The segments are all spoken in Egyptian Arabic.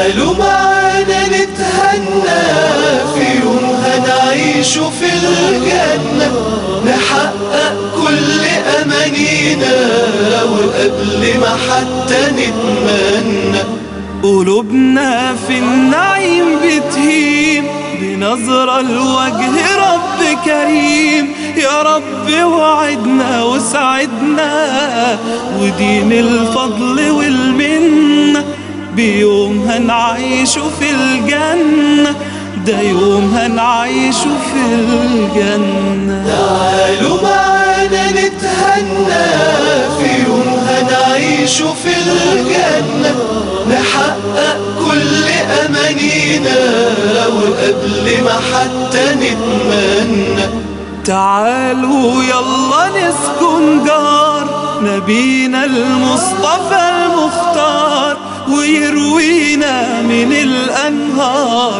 تعالوا معانا نتهنى في يوم هنعيش في الجنة نحقق كل أمانينا وقبل ما حتى نتمنى قلوبنا في النعيم بتهيم بنظرة لوجه رب كريم يا رب وعدنا وسعدنا ودين الفضل والمنة بيوم هنعيش في الجنة ده يوم هنعيش في الجنة تعالوا معانا نتهنى في يوم هنعيش في الجنة نحقق كل أمانينا وقبل ما حتى نتمنى تعالوا يلا نسكن جار نبينا المصطفى المختار ويروينا من الأنهار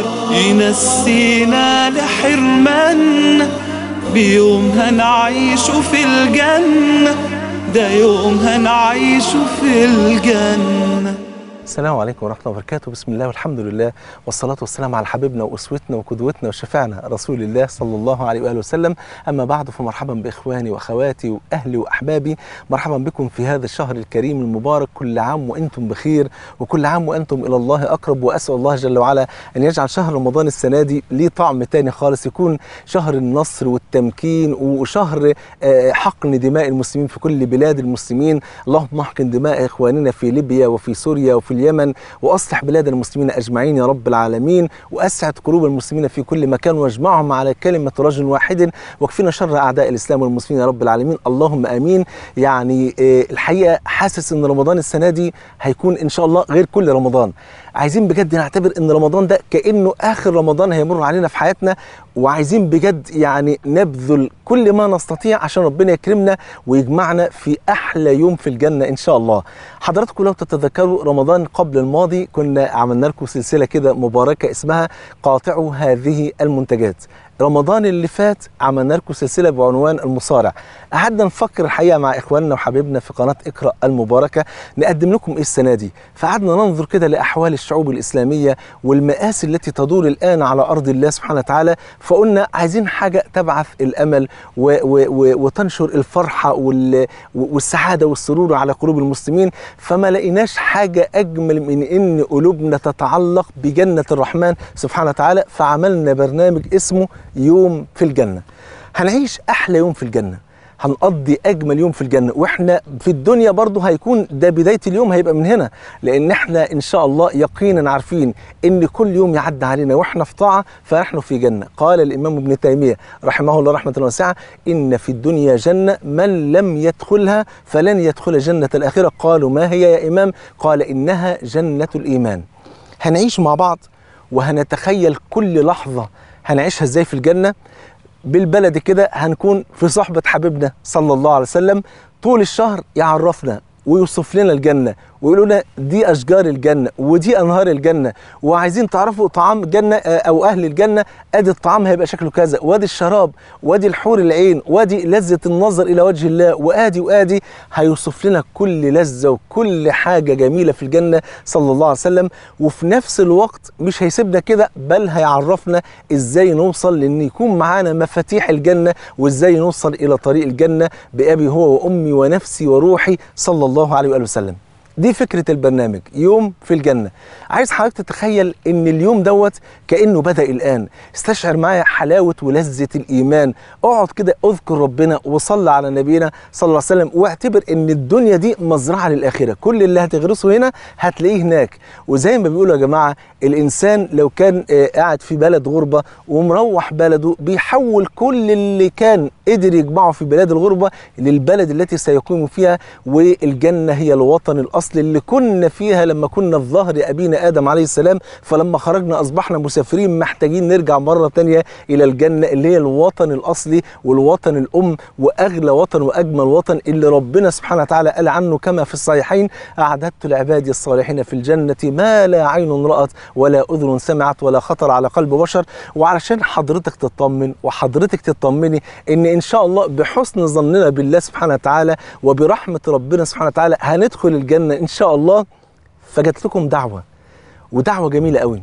ينسينا لحرمنا بيوم هنعيش في الجنة ده يوم هنعيش في الجنة السلام عليكم ورحمة الله وبركاته بسم الله والحمد لله والصلاة والسلام على حبيبنا وأسوتنا وقدوتنا وشفعنا رسول الله صلى الله عليه وآله وسلم أما بعد فمرحبا بإخواني وأخواتي وأهلي وأحبابي مرحبا بكم في هذا الشهر الكريم المبارك كل عام وأنتم بخير وكل عام وأنتم إلى الله أقرب وأسأل الله جل وعلا أن يجعل شهر رمضان السنة دي ليه طعم تاني خالص يكون شهر النصر والتمكين وشهر آه، حقن دماء المسلمين في كل بلاد المسلمين اللهم احقن دماء إخواننا في ليبيا وفي سوريا وفي اليمن وأصلح بلاد المسلمين أجمعين يا رب العالمين وأسعد قلوب المسلمين في كل مكان واجمعهم على كلمة رجل واحد واكفنا شر أعداء الإسلام والمسلمين يا رب العالمين اللهم آمين يعني آه، الحقيقة حاسس إن رمضان السنة دي هيكون إن شاء الله غير كل رمضان عايزين بجد نعتبر ان رمضان ده كانه اخر رمضان هيمر علينا في حياتنا وعايزين بجد يعني نبذل كل ما نستطيع عشان ربنا يكرمنا ويجمعنا في احلى يوم في الجنه ان شاء الله حضراتكم لو تتذكروا رمضان قبل الماضي كنا عملنا لكم سلسله كده مباركه اسمها قاطعوا هذه المنتجات رمضان اللي فات عملنا لكم سلسله بعنوان المصارع قعدنا نفكر الحقيقه مع اخواننا وحبايبنا في قناه اقرا المباركه نقدم لكم ايه السنه دي فقعدنا ننظر كده لاحوال الشعوب الاسلاميه والمآسي التي تدور الان على ارض الله سبحانه وتعالى فقلنا عايزين حاجه تبعث الامل و و و وتنشر الفرحه وال والسعاده والسرور على قلوب المسلمين فما لقيناش حاجه اجمل من ان قلوبنا تتعلق بجنه الرحمن سبحانه وتعالى فعملنا برنامج اسمه يوم في الجنه هنعيش احلى يوم في الجنه هنقضي اجمل يوم في الجنه واحنا في الدنيا برضه هيكون ده بدايه اليوم هيبقى من هنا لان احنا ان شاء الله يقينا عارفين ان كل يوم يعدي علينا واحنا في طاعه فنحن في جنه قال الامام ابن تيميه رحمه الله رحمه واسعه ان في الدنيا جنه من لم يدخلها فلن يدخل جنه الاخره قالوا ما هي يا امام قال انها جنه الايمان هنعيش مع بعض وهنتخيل كل لحظه هنعيشها ازاي في الجنه بالبلد كده هنكون في صحبة حبيبنا صلى الله عليه وسلم طول الشهر يعرفنا ويوصف لنا الجنة ويقول لنا دي أشجار الجنة ودي أنهار الجنة وعايزين تعرفوا طعام الجنة آه، أو أهل الجنة أدي الطعام هيبقى شكله كذا وادي الشراب وادي الحور العين وادي لذة النظر إلى وجه الله وآدي وآدي هيوصف لنا كل لذة وكل حاجة جميلة في الجنة صلى الله عليه وسلم وفي نفس الوقت مش هيسيبنا كده بل هيعرفنا إزاي نوصل لأن يكون معانا مفاتيح الجنة وإزاي نوصل إلى طريق الجنة بأبي هو وأمي ونفسي وروحي صلى الله عليه وآله وسلم دي فكرة البرنامج يوم في الجنة عايز حضرتك تتخيل ان اليوم دوت كأنه بدأ الآن استشعر معايا حلاوة ولذة الإيمان اقعد كده اذكر ربنا وصلى على نبينا صلى الله عليه وسلم واعتبر ان الدنيا دي مزرعة للآخرة كل اللي هتغرسه هنا هتلاقيه هناك وزي ما بيقولوا يا جماعة الإنسان لو كان آه، قاعد في بلد غربة ومروح بلده بيحول كل اللي كان قدر يجمعه في بلاد الغربة للبلد التي سيقيم فيها والجنة هي الوطن الأصلي اللي كنا فيها لما كنا في ظهر أبينا آدم عليه السلام فلما خرجنا أصبحنا مسافرين محتاجين نرجع مرة تانية إلى الجنة اللي هي الوطن الأصلي والوطن الأم وأغلى وطن وأجمل وطن اللي ربنا سبحانه وتعالى قال عنه كما في الصحيحين أعددت لعبادي الصالحين في الجنة ما لا عين رأت ولا أذن سمعت ولا خطر على قلب بشر وعلشان حضرتك تطمن وحضرتك تطمني إن إن شاء الله بحسن ظننا بالله سبحانه وتعالى وبرحمة ربنا سبحانه وتعالى هندخل الجنة إن شاء الله فجت لكم دعوة ودعوه جميله قوي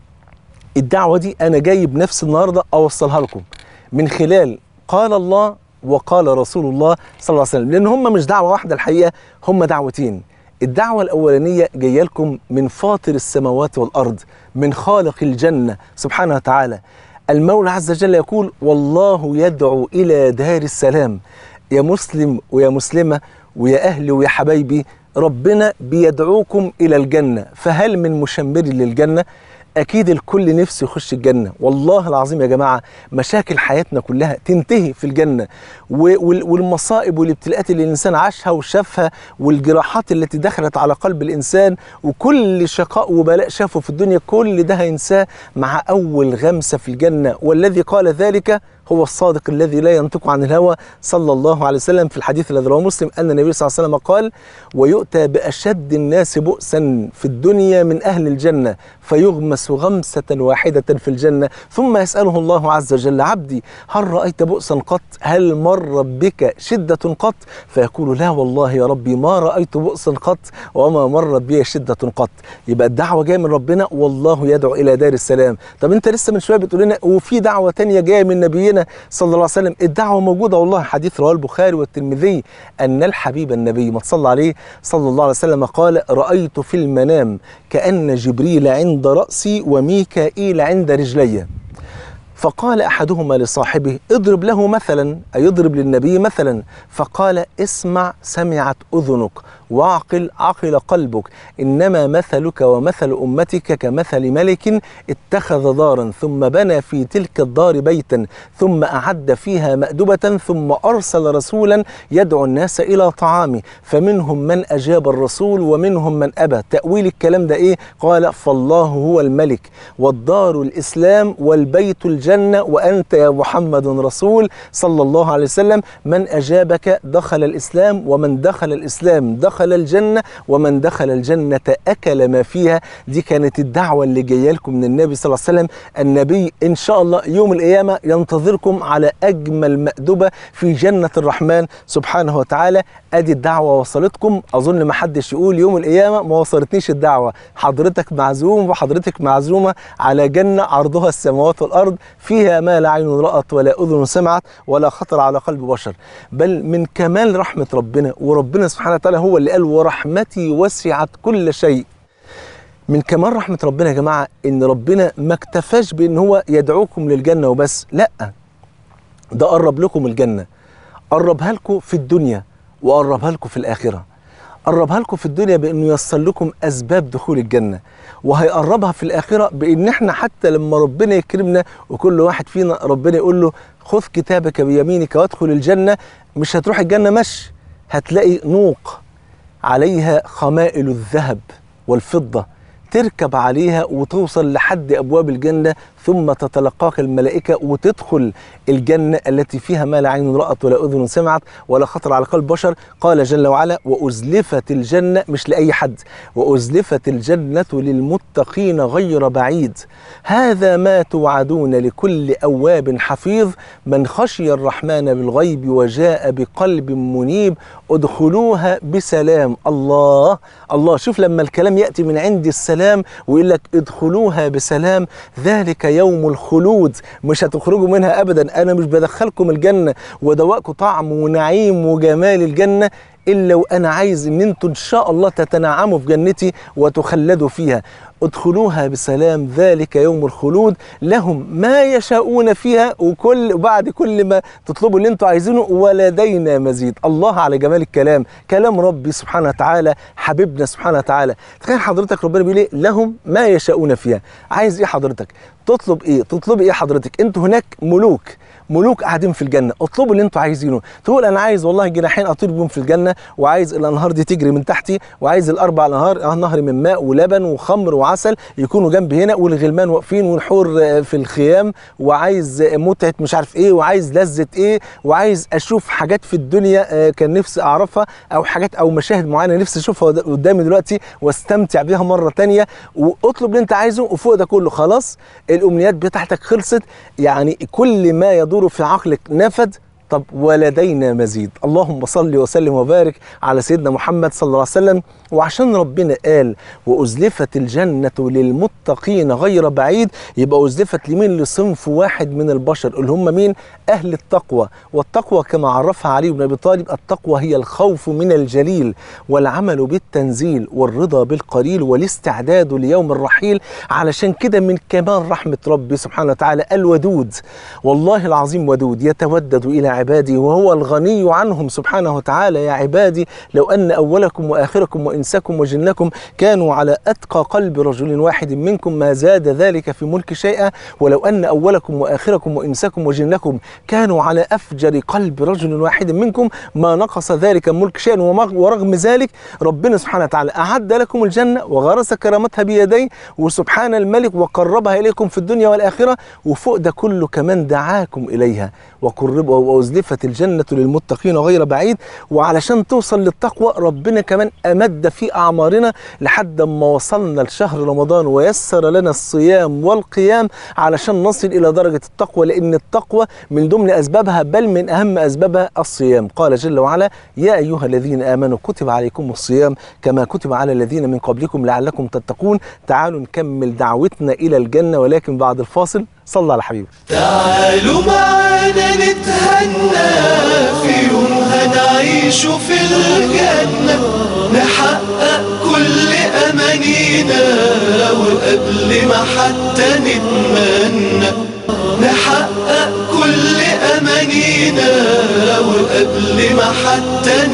الدعوه دي انا جاي بنفس النهارده اوصلها لكم من خلال قال الله وقال رسول الله صلى الله عليه وسلم لان هم مش دعوه واحده الحقيقه هم دعوتين الدعوه الاولانيه جايه لكم من فاطر السماوات والارض من خالق الجنه سبحانه وتعالى المولى عز وجل يقول والله يدعو الى دار السلام يا مسلم ويا مسلمه ويا اهلي ويا حبايبي ربنا بيدعوكم الى الجنه فهل من مشمر للجنه اكيد الكل نفسه يخش الجنه والله العظيم يا جماعه مشاكل حياتنا كلها تنتهي في الجنه و- وال- والمصائب والابتلاءات اللي الانسان عاشها وشافها والجراحات التي دخلت على قلب الانسان وكل شقاء وبلاء شافه في الدنيا كل ده هينساه مع اول غمسه في الجنه والذي قال ذلك هو الصادق الذي لا ينطق عن الهوى صلى الله عليه وسلم في الحديث الذي رواه مسلم ان النبي صلى الله عليه وسلم قال ويؤتى باشد الناس بؤسا في الدنيا من اهل الجنه فيغمس غمسه واحده في الجنه ثم يساله الله عز وجل عبدي هل رايت بؤسا قط هل مر بك شده قط فيقول لا والله يا ربي ما رايت بؤسا قط وما مرت بي شده قط يبقى الدعوه جايه من ربنا والله يدعو الى دار السلام طب انت لسه من شويه بتقول لنا وفي دعوه تانية جايه من نبينا صلى الله عليه وسلم الدعوه موجوده والله حديث رواه البخاري والترمذي ان الحبيب النبي ما تصلى عليه صلى الله عليه وسلم قال رايت في المنام كان جبريل عند راسي وميكائيل عند رجلي فقال احدهما لصاحبه اضرب له مثلا اي اضرب للنبي مثلا فقال اسمع سمعت اذنك واعقل عقل قلبك انما مثلك ومثل امتك كمثل ملك اتخذ دارا ثم بنى في تلك الدار بيتا ثم اعد فيها مأدبة ثم ارسل رسولا يدعو الناس الى طعامه فمنهم من اجاب الرسول ومنهم من ابى تاويل الكلام ده ايه قال فالله هو الملك والدار الاسلام والبيت الجنه وانت يا محمد رسول صلى الله عليه وسلم من اجابك دخل الاسلام ومن دخل الاسلام دخل الجنه ومن دخل الجنه اكل ما فيها دي كانت الدعوه اللي جايه لكم من النبي صلى الله عليه وسلم النبي ان شاء الله يوم القيامه ينتظركم على اجمل مأدبه في جنه الرحمن سبحانه وتعالى ادي الدعوه وصلتكم اظن ما حدش يقول يوم القيامه ما وصلتنيش الدعوه حضرتك معزوم وحضرتك معزومه على جنه عرضها السماوات والارض فيها ما لا عين رأت ولا اذن سمعت ولا خطر على قلب بشر بل من كمال رحمه ربنا وربنا سبحانه وتعالى هو اللي قال ورحمتي وسعت كل شيء من كمال رحمه ربنا يا جماعه ان ربنا ما اكتفاش بان هو يدعوكم للجنه وبس لا ده قرب لكم الجنه قربها لكم في الدنيا وقربها لكم في الاخره قربها لكم في الدنيا بانه ييسر لكم اسباب دخول الجنه وهيقربها في الاخره بان احنا حتى لما ربنا يكرمنا وكل واحد فينا ربنا يقول له خذ كتابك بيمينك وادخل الجنه مش هتروح الجنه مشي هتلاقي نوق عليها خمائل الذهب والفضه تركب عليها وتوصل لحد ابواب الجنه ثم تتلقاك الملائكه وتدخل الجنه التي فيها ما لا عين رات ولا اذن سمعت ولا خطر على قلب بشر قال جل وعلا وازلفت الجنه مش لاي حد وازلفت الجنه للمتقين غير بعيد هذا ما توعدون لكل اواب حفيظ من خشي الرحمن بالغيب وجاء بقلب منيب ادخلوها بسلام الله الله شوف لما الكلام ياتي من عند السلام ويقول لك ادخلوها بسلام ذلك يوم الخلود مش هتخرجوا منها ابدا انا مش بدخلكم الجنه ودواءكم طعم ونعيم وجمال الجنه الا وانا عايز ان انتوا ان شاء الله تتنعموا في جنتي وتخلدوا فيها ادخلوها بسلام ذلك يوم الخلود لهم ما يشاءون فيها وكل وبعد كل ما تطلبوا اللي انتوا عايزينه ولدينا مزيد الله على جمال الكلام كلام ربي سبحانه وتعالى حبيبنا سبحانه وتعالى تخيل حضرتك ربنا بيقول ايه لهم ما يشاءون فيها عايز ايه حضرتك تطلب ايه تطلب ايه حضرتك انتوا هناك ملوك ملوك قاعدين في الجنه اطلبوا اللي انتوا عايزينه تقول انا عايز والله جناحين اطير بيهم في الجنه وعايز الانهار دي تجري من تحتي وعايز الاربع انهار نهر من ماء ولبن وخمر وعسل يكونوا جنبي هنا والغلمان واقفين والحور في الخيام وعايز متعه مش عارف ايه وعايز لذه ايه وعايز اشوف حاجات في الدنيا كان نفسي اعرفها او حاجات او مشاهد معينه نفسي اشوفها قدامي دلوقتي واستمتع بيها مره تانية واطلب اللي انت عايزه وفوق ده كله خلاص الامنيات بتاعتك خلصت يعني كل ما يدور في عقلك نفد طب ولدينا مزيد اللهم صل وسلم وبارك على سيدنا محمد صلى الله عليه وسلم وعشان ربنا قال وأزلفت الجنة للمتقين غير بعيد يبقى أزلفت لمين لصنف واحد من البشر اللي هم مين أهل التقوى والتقوى كما عرفها علي بن أبي طالب التقوى هي الخوف من الجليل والعمل بالتنزيل والرضا بالقليل والاستعداد ليوم الرحيل علشان كده من كمال رحمة ربي سبحانه وتعالى الودود والله العظيم ودود يتودد إلى عبادي وهو الغني عنهم سبحانه وتعالى يا عبادي لو أن أولكم وآخركم وإنسكم وجنكم كانوا على أتقى قلب رجل واحد منكم ما زاد ذلك في ملك شيئا ولو أن أولكم وآخركم وإنسكم وجنكم كانوا على أفجر قلب رجل واحد منكم ما نقص ذلك ملك شيئا ورغم ذلك ربنا سبحانه وتعالى أعد لكم الجنة وغرس كرامتها بيديه وسبحان الملك وقربها إليكم في الدنيا والآخرة وفوق ده كله كمان دعاكم إليها وقرب وأزلفت الجنة للمتقين غير بعيد وعلشان توصل للتقوى ربنا كمان أمد في أعمارنا لحد ما وصلنا لشهر رمضان ويسر لنا الصيام والقيام علشان نصل إلى درجة التقوى لأن التقوى من ضمن أسبابها بل من أهم أسبابها الصيام قال جل وعلا يا أيها الذين آمنوا كتب عليكم الصيام كما كتب على الذين من قبلكم لعلكم تتقون تعالوا نكمل دعوتنا إلى الجنة ولكن بعد الفاصل صلى على حبيبي تعالوا معانا نتهنى في يوم هنعيش في الجنة نحقق كل أمانينا وقبل ما حتى نتمنى نحقق كل أمانينا وقبل ما حتى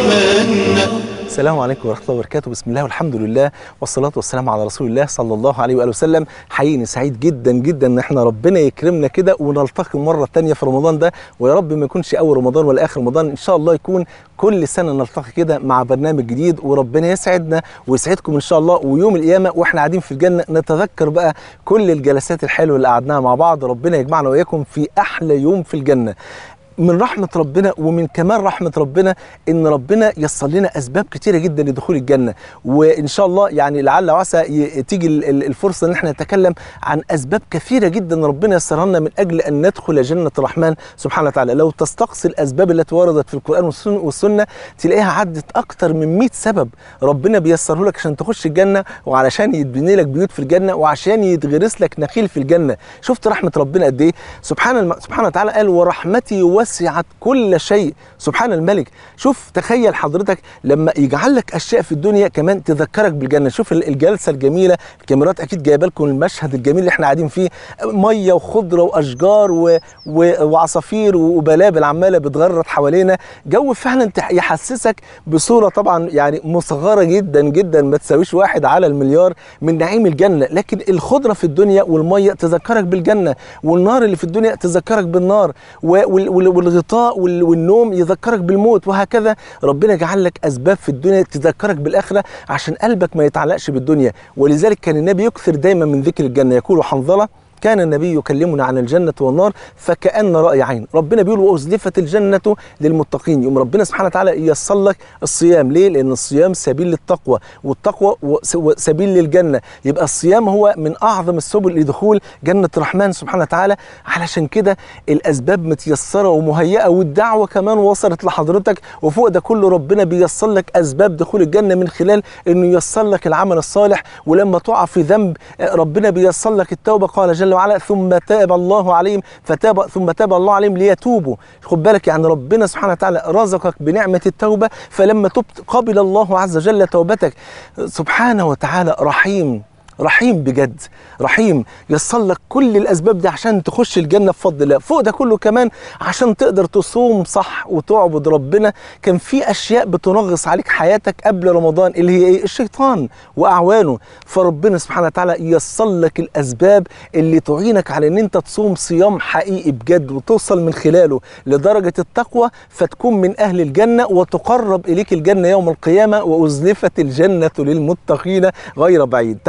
نتمنى السلام عليكم ورحمة الله وبركاته بسم الله والحمد لله والصلاة والسلام على رسول الله صلى الله عليه وآله وسلم حقيقي سعيد جدا جدا ان احنا ربنا يكرمنا كده ونلتقي مرة تانية في رمضان ده ويا رب ما يكونش أول رمضان ولا آخر رمضان إن شاء الله يكون كل سنة نلتقي كده مع برنامج جديد وربنا يسعدنا ويسعدكم إن شاء الله ويوم القيامة وإحنا قاعدين في الجنة نتذكر بقى كل الجلسات الحلوة اللي قعدناها مع بعض ربنا يجمعنا وإياكم في أحلى يوم في الجنة من رحمة ربنا ومن كمال رحمة ربنا إن ربنا يسر لنا أسباب كتيرة جدا لدخول الجنة وإن شاء الله يعني لعل وعسى تيجي الفرصة إن احنا نتكلم عن أسباب كثيرة جدا ربنا يسرها لنا من أجل أن ندخل جنة الرحمن سبحانه وتعالى لو تستقصي الأسباب التي وردت في القرآن والسنة تلاقيها عدت أكتر من 100 سبب ربنا بيسره لك عشان تخش الجنة وعلشان يتبني لك بيوت في الجنة وعشان يتغرس لك نخيل في الجنة شفت رحمة ربنا قد إيه سبحان سبحانه وتعالى قال ورحمتي وسعت كل شيء سبحان الملك شوف تخيل حضرتك لما يجعل لك اشياء في الدنيا كمان تذكرك بالجنه شوف الجلسه الجميله الكاميرات اكيد جايبه لكم المشهد الجميل اللي احنا قاعدين فيه ميه وخضره واشجار و... و... وعصافير وبلابل عماله بتغرد حوالينا جو فعلا يحسسك بصوره طبعا يعني مصغره جدا جدا ما تساويش واحد على المليار من نعيم الجنه لكن الخضره في الدنيا والميه تذكرك بالجنه والنار اللي في الدنيا تذكرك بالنار وال... والغطاء والنوم يذكرك بالموت وهكذا ربنا جعل لك اسباب في الدنيا تذكرك بالاخره عشان قلبك ما يتعلقش بالدنيا ولذلك كان النبي يكثر دايما من ذكر الجنه يقول حنظله كان النبي يكلمنا عن الجنة والنار فكأن رأي عين ربنا بيقول وأزلفت الجنة للمتقين يوم ربنا سبحانه وتعالى ييسر لك الصيام ليه لأن الصيام سبيل للتقوى والتقوى سبيل للجنة يبقى الصيام هو من أعظم السبل لدخول جنة الرحمن سبحانه وتعالى علشان كده الأسباب متيسرة ومهيئة والدعوة كمان وصلت لحضرتك وفوق ده كله ربنا بيسر لك أسباب دخول الجنة من خلال إنه ييسر لك العمل الصالح ولما تقع في ذنب ربنا بيسر لك التوبة قال جل وعلا ثم تاب الله عليهم فتاب ثم تاب الله عليهم ليتوبوا خد بالك يعني ربنا سبحانه وتعالى رزقك بنعمة التوبة فلما تبت قبل الله عز وجل توبتك سبحانه وتعالى رحيم رحيم بجد رحيم يصل لك كل الاسباب دي عشان تخش الجنه بفضل الله فوق ده كله كمان عشان تقدر تصوم صح وتعبد ربنا كان في اشياء بتنغص عليك حياتك قبل رمضان اللي هي ايه الشيطان واعوانه فربنا سبحانه وتعالى يصل لك الاسباب اللي تعينك على ان انت تصوم صيام حقيقي بجد وتوصل من خلاله لدرجه التقوى فتكون من اهل الجنه وتقرب اليك الجنه يوم القيامه وازلفت الجنه للمتقين غير بعيد تعال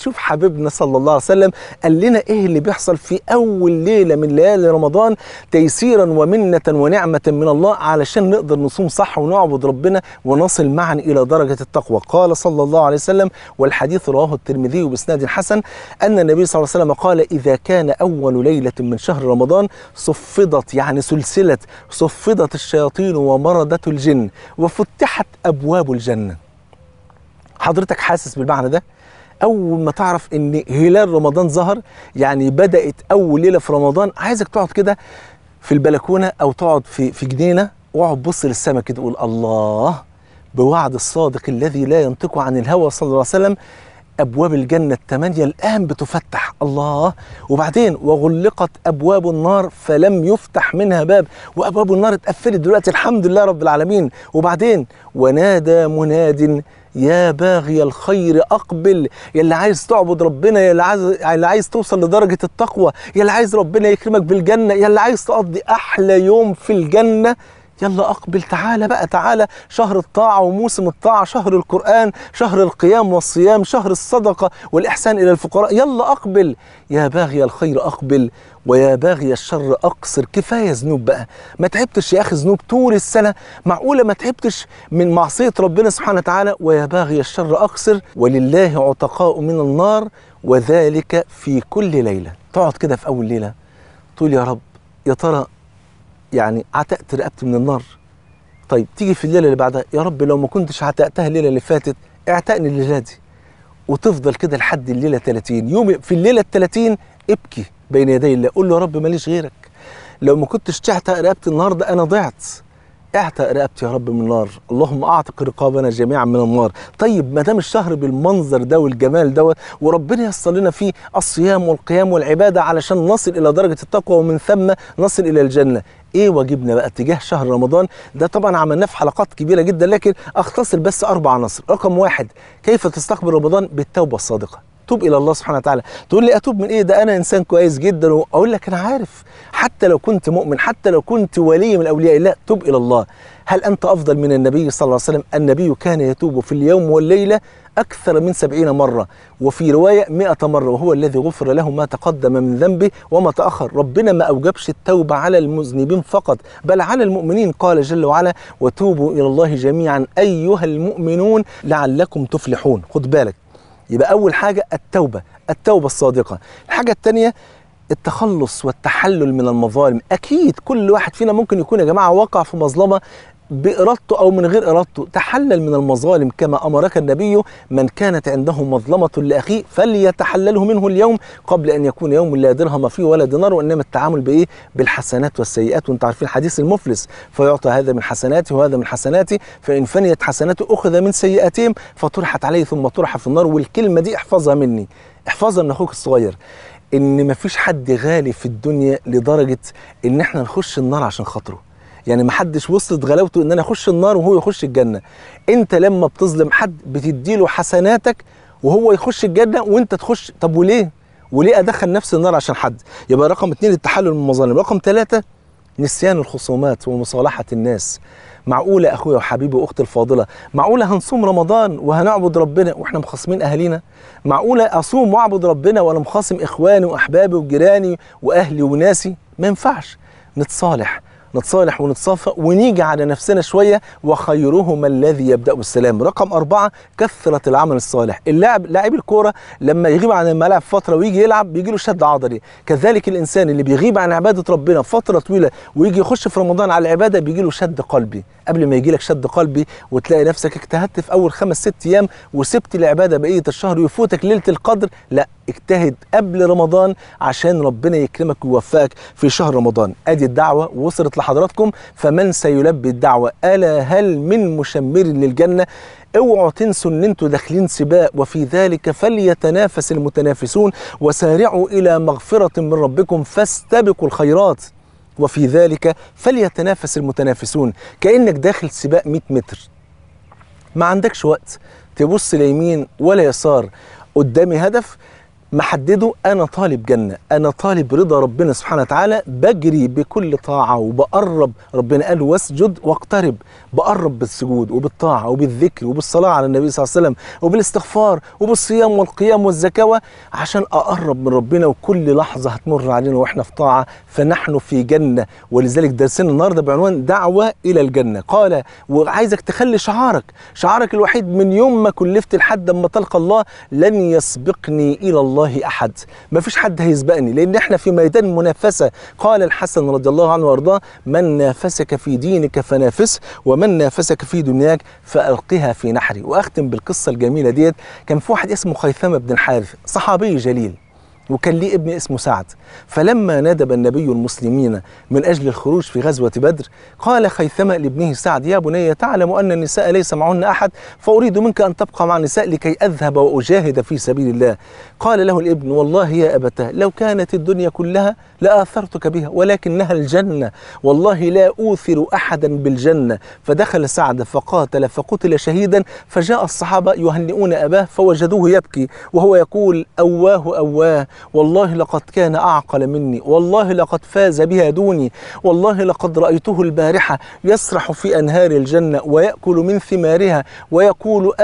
تشوف حبيبنا صلى الله عليه وسلم قال لنا ايه اللي بيحصل في اول ليله من ليالي رمضان تيسيرا ومنه ونعمه من الله علشان نقدر نصوم صح ونعبد ربنا ونصل معا الى درجه التقوى قال صلى الله عليه وسلم والحديث رواه الترمذي باسناد حسن ان النبي صلى الله عليه وسلم قال اذا كان اول ليله من شهر رمضان صفدت يعني سلسله صفدت الشياطين ومردت الجن وفتحت ابواب الجنه حضرتك حاسس بالمعنى ده اول ما تعرف ان هلال رمضان ظهر يعني بدات اول ليله في رمضان عايزك تقعد كده في البلكونه او تقعد في في جنينه واقعد بص للسماء كده قول الله بوعد الصادق الذي لا ينطق عن الهوى صلى الله عليه وسلم ابواب الجنه الثمانيه الان بتفتح الله وبعدين وغلقت ابواب النار فلم يفتح منها باب وابواب النار اتقفلت دلوقتي الحمد لله رب العالمين وبعدين ونادى مناد يا باغي الخير اقبل يا اللي عايز تعبد ربنا يا اللي عايز يا اللي عايز توصل لدرجه التقوى يا اللي عايز ربنا يكرمك بالجنه يا اللي عايز تقضي احلى يوم في الجنه يلا اقبل تعالى بقى تعالى شهر الطاعة وموسم الطاعة شهر القرآن شهر القيام والصيام شهر الصدقة والإحسان إلى الفقراء يلا أقبل يا باغي الخير أقبل ويا باغي الشر أقصر كفاية ذنوب بقى ما تعبتش يا أخي ذنوب طول السنة معقولة ما تعبتش من معصية ربنا سبحانه وتعالى ويا باغي الشر أقصر ولله عتقاء من النار وذلك في كل ليلة تقعد كده في أول ليلة تقول يا رب يا ترى يعني عتقت رقبتي من النار طيب تيجي في الليله اللي بعدها يا رب لو ما كنتش عتقتها الليله اللي فاتت اعتقني الليله دي وتفضل كده لحد الليله 30 يوم في الليله ال 30 ابكي بين يدي الله قول له يا رب ماليش غيرك لو ما كنتش تعتق رقبتي النهارده انا ضعت اعتق رقبتي يا رب من النار اللهم اعتق رقابنا جميعا من النار طيب ما دام الشهر بالمنظر ده والجمال دوت وربنا ييسر لنا فيه الصيام والقيام والعباده علشان نصل الى درجه التقوى ومن ثم نصل الى الجنه ايه واجبنا بقى تجاه شهر رمضان ده طبعا عملناه في حلقات كبيره جدا لكن اختصر بس اربع عناصر رقم واحد كيف تستقبل رمضان بالتوبه الصادقه توب الى الله سبحانه وتعالى تقول لي اتوب من ايه ده انا انسان كويس جدا واقول لك انا عارف حتى لو كنت مؤمن حتى لو كنت ولي من اولياء الله توب الى الله هل انت افضل من النبي صلى الله عليه وسلم النبي كان يتوب في اليوم والليله أكثر من سبعين مرة وفي رواية مئة مرة وهو الذي غفر له ما تقدم من ذنبه وما تأخر ربنا ما أوجبش التوبة على المذنبين فقط بل على المؤمنين قال جل وعلا وتوبوا إلى الله جميعا أيها المؤمنون لعلكم تفلحون خد بالك يبقى أول حاجة التوبة التوبة الصادقة الحاجة الثانية التخلص والتحلل من المظالم أكيد كل واحد فينا ممكن يكون يا جماعة وقع في مظلمة بإرادته أو من غير إرادته تحلل من المظالم كما أمرك النبي من كانت عنده مظلمة لأخيه فليتحلله منه اليوم قبل أن يكون يوم لا درهم فيه ولا دينار وإنما التعامل بإيه بالحسنات والسيئات وأنت عارفين حديث المفلس فيعطى هذا من حسناته وهذا من حسناته فإن فنيت حسناته أخذ من سيئاتهم فطرحت عليه ثم طرح في النار والكلمة دي احفظها مني احفظها من أخوك الصغير ان مفيش حد غالي في الدنيا لدرجه ان احنا نخش النار عشان خاطره يعني محدش وصلت غلاوته ان انا اخش النار وهو يخش الجنه انت لما بتظلم حد بتديله حسناتك وهو يخش الجنه وانت تخش طب وليه وليه ادخل نفسي النار عشان حد يبقى رقم اتنين التحلل من المظالم رقم ثلاثة نسيان الخصومات ومصالحة الناس معقولة أخويا وحبيبي وأختي الفاضلة معقولة هنصوم رمضان وهنعبد ربنا وإحنا مخاصمين أهالينا معقولة أصوم وأعبد ربنا وأنا مخاصم إخواني وأحبابي وجيراني وأهلي وناسي ما ينفعش نتصالح نتصالح ونتصافى ونيجي على نفسنا شوية وخيرهما الذي يبدأ بالسلام رقم أربعة كثرة العمل الصالح اللاعب لاعب الكورة لما يغيب عن الملعب فترة ويجي يلعب بيجي له شد عضلي كذلك الإنسان اللي بيغيب عن عبادة ربنا فترة طويلة ويجي يخش في رمضان على العبادة بيجي له شد قلبي قبل ما يجي لك شد قلبي وتلاقي نفسك اجتهدت في أول خمس ست أيام وسبت العبادة بقية الشهر ويفوتك ليلة القدر لا اجتهد قبل رمضان عشان ربنا يكرمك ويوفقك في شهر رمضان ادي الدعوه وصلت لحضراتكم فمن سيلبي الدعوه الا هل من مشمر للجنه اوعوا تنسوا ان انتوا داخلين سباق وفي ذلك فليتنافس المتنافسون وسارعوا الى مغفره من ربكم فاستبقوا الخيرات وفي ذلك فليتنافس المتنافسون كانك داخل سباق 100 متر ما عندكش وقت تبص ليمين ولا يسار قدامي هدف محدده انا طالب جنه انا طالب رضا ربنا سبحانه وتعالى بجري بكل طاعه وبقرب ربنا قال واسجد واقترب بقرب بالسجود وبالطاعه وبالذكر وبالصلاه على النبي صلى الله عليه وسلم وبالاستغفار وبالصيام والقيام والزكاه عشان اقرب من ربنا وكل لحظه هتمر علينا واحنا في طاعه فنحن في جنه ولذلك درسنا النهارده بعنوان دعوه الى الجنه قال وعايزك تخلي شعارك شعارك الوحيد من يوم ما كلفت لحد اما تلقى الله لن يسبقني الى الله احد ما فيش حد هيسبقني لان احنا في ميدان منافسه قال الحسن رضي الله عنه وارضاه من نافسك في دينك فنافسه ومن نافسك في دنياك فالقها في نحري واختم بالقصه الجميله ديت كان في واحد اسمه خيثمه بن الحارث صحابي جليل وكان ليه ابن اسمه سعد فلما ندب النبي المسلمين من أجل الخروج في غزوة بدر قال خيثمة لابنه سعد يا بني تعلم أن النساء ليس معهن أحد فأريد منك أن تبقى مع النساء لكي أذهب وأجاهد في سبيل الله قال له الابن والله يا أبتاه لو كانت الدنيا كلها لآثرتك بها ولكنها الجنة والله لا أوثر أحدا بالجنة فدخل سعد فقاتل فقتل شهيدا فجاء الصحابة يهنئون أباه فوجدوه يبكي وهو يقول أواه أواه والله لقد كان أعقل مني والله لقد فاز بها دوني والله لقد رأيته البارحة يسرح في أنهار الجنة ويأكل من ثمارها ويقول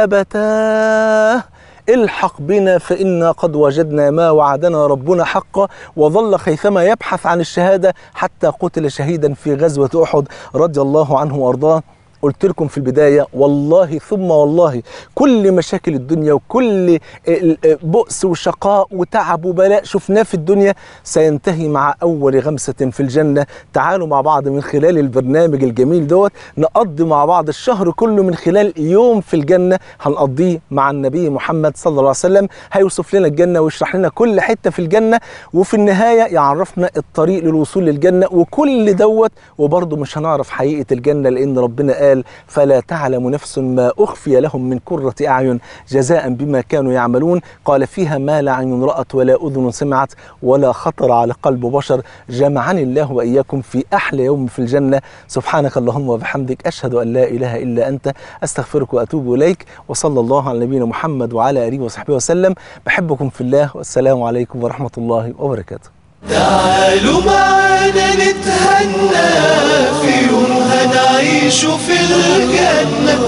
أبتاه الحق بنا فإنا قد وجدنا ما وعدنا ربنا حقا وظل خيثما يبحث عن الشهادة حتى قتل شهيدا في غزوة أحد رضي الله عنه وأرضاه قلت لكم في البداية والله ثم والله كل مشاكل الدنيا وكل بؤس وشقاء وتعب وبلاء شفناه في الدنيا سينتهي مع أول غمسة في الجنة تعالوا مع بعض من خلال البرنامج الجميل دوت نقضي مع بعض الشهر كله من خلال يوم في الجنة هنقضيه مع النبي محمد صلى الله عليه وسلم هيوصف لنا الجنة ويشرح لنا كل حتة في الجنة وفي النهاية يعرفنا الطريق للوصول للجنة وكل دوت وبرضه مش هنعرف حقيقة الجنة لأن ربنا قال قال فلا تعلم نفس ما أخفي لهم من كرة أعين جزاء بما كانوا يعملون قال فيها ما لا عين رأت ولا أذن سمعت ولا خطر على قلب بشر جمعني الله وإياكم في أحلى يوم في الجنة سبحانك اللهم وبحمدك أشهد أن لا إله إلا أنت أستغفرك وأتوب إليك وصلى الله على نبينا محمد وعلى آله وصحبه وسلم بحبكم في الله والسلام عليكم ورحمة الله وبركاته تعالوا معانا نتهنى في يوم هنعيش في الجنة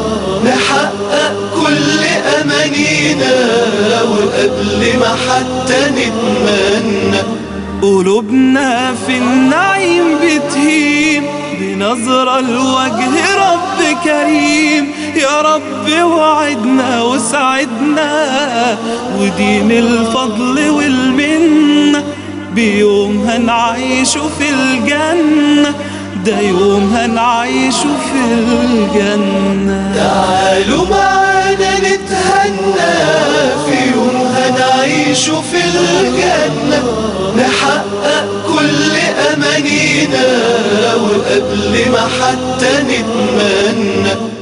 نحقق كل أمانينا وقبل ما حتى نتمنى قلوبنا في النعيم بتهيم بنظرة لوجه رب كريم يا رب وعدنا وسعدنا ودين الفضل والمنه بيوم هنعيش في الجنة ده يوم هنعيش في الجنة تعالوا معانا نتهنى في يوم هنعيش في الجنة نحقق كل أمانينا وقبل ما حتى نتمنى